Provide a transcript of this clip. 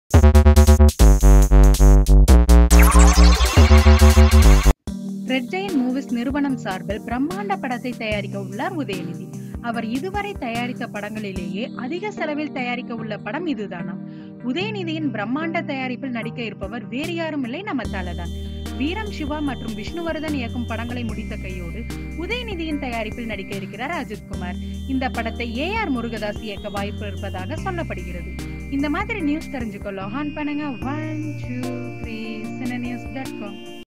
red Jain movies நிறுவனம் சார்பில் பிரம்மாண்ட படத்தை தயாரிக்க உள்ளார் உதயநிதி அவர் இதுவரை தயாரித்த படங்களிலேயே அதிக செலவில் தயாரிக்க உள்ள படம் இதுதானாம் உதயநிதியின் பிரம்மாண்ட தயாரிப்பில் நடிக்க இருப்பவர் வேறு யாரும் இல்லை நம்ம தலதான் வீரம் சிவா மற்றும் விஷ்ணுவர்தன் இயக்கும் படங்களை முடித்த கையோடு உதயநிதியின் தயாரிப்பில் நடிக்க இருக்கிறார் அஜித்குமார் இந்த படத்தை ஏ ஆர் முருகதாஸ் இயக்க வாய்ப்பு இருப்பதாக சொல்லப்படுகிறது இந்த மாதிரி நியூஸ் தெரிஞ்சுக்கொள்ள ஆன் பண்ணுங்க one two three cine news dot com